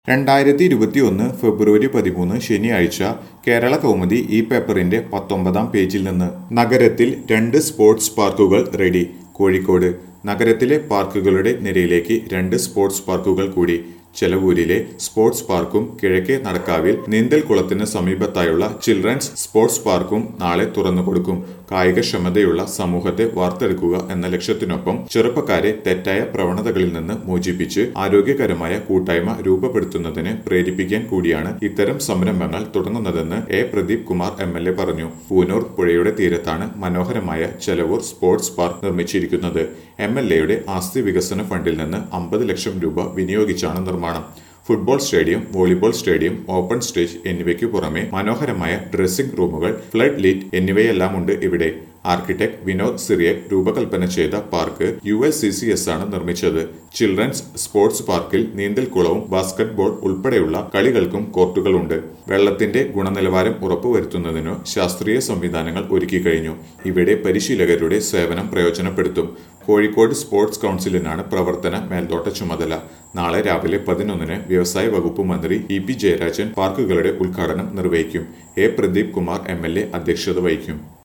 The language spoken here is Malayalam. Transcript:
രണ്ടായിരത്തി ഇരുപത്തിയൊന്ന് ഫെബ്രുവരി പതിമൂന്ന് ശനിയാഴ്ച കേരള കൗമുദി ഈ പേപ്പറിന്റെ പത്തൊമ്പതാം പേജിൽ നിന്ന് നഗരത്തിൽ രണ്ട് സ്പോർട്സ് പാർക്കുകൾ റെഡി കോഴിക്കോട് നഗരത്തിലെ പാർക്കുകളുടെ നിരയിലേക്ക് രണ്ട് സ്പോർട്സ് പാർക്കുകൾ കൂടി ചെലവൂരിലെ സ്പോർട്സ് പാർക്കും കിഴക്കേ നടക്കാവിൽ നീന്തൽക്കുളത്തിന് സമീപത്തായുള്ള ചിൽഡ്രൻസ് സ്പോർട്സ് പാർക്കും നാളെ തുറന്നുകൊടുക്കും കായികക്ഷമതയുള്ള സമൂഹത്തെ വാർത്തെടുക്കുക എന്ന ലക്ഷ്യത്തിനൊപ്പം ചെറുപ്പക്കാരെ തെറ്റായ പ്രവണതകളിൽ നിന്ന് മോചിപ്പിച്ച് ആരോഗ്യകരമായ കൂട്ടായ്മ രൂപപ്പെടുത്തുന്നതിന് പ്രേരിപ്പിക്കാൻ കൂടിയാണ് ഇത്തരം സംരംഭങ്ങൾ തുടങ്ങുന്നതെന്ന് A Pradeep Kumar M L A പറഞ്ഞു പൂനൂർ പുഴയുടെ തീരത്താണ് മനോഹരമായ ചെലവൂർ സ്പോർട്സ് പാർക്ക് നിർമ്മിച്ചിരിക്കുന്നത് എം എൽ എയുടെ ആസ്തി വികസന ഫണ്ടിൽ നിന്ന് അമ്പത് ലക്ഷം രൂപ വിനിയോഗിച്ചാണ് നിർമ്മാണം football stadium volleyball stadium open stage എന്നിവയ്ക്കു പുറമെ മനോഹരമായ ഡ്രസ്സിംഗ് റൂമുകൾ ഫ്ലഡ് ലൈറ്റ് എന്നിവയെല്ലാം ഉണ്ട് ഇവിടെ ആർക്കിടെക്ട് വിനോദ് സിറിയക് രൂപകൽപ്പന ചെയ്ത park U L C C S ആണ് നിർമ്മിച്ചത് ചിൽഡ്രൻസ് സ്പോർട്സ് പാർക്കിൽ നീന്തൽക്കുളവും ബാസ്കറ്റ്ബോൾ ഉൾപ്പെടെയുള്ള കളികൾക്കും കോർട്ടുകളുണ്ട് വെള്ളത്തിന്റെ ഗുണനിലവാരം ഉറപ്പുവരുത്തുന്നതിനു ശാസ്ത്രീയ സംവിധാനങ്ങൾ ഒരുക്കി കഴിഞ്ഞു ഇവിടെ പരിശീലകരുടെ സേവനം പ്രയോജനപ്പെടുത്തും കോഴിക്കോട് സ്പോർട്സ് കൗൺസിലിനാണ് പ്രവർത്തന മേൽനോട്ട ചുമതല നാളെ രാവിലെ പതിനൊന്നിന് വ്യവസായ വകുപ്പ് മന്ത്രി ഇ പി ജയരാജൻ പാർക്കുകളുടെ ഉദ്ഘാടനം നിർവഹിക്കും A Pradeep Kumar M L A അധ്യക്ഷത വഹിക്കും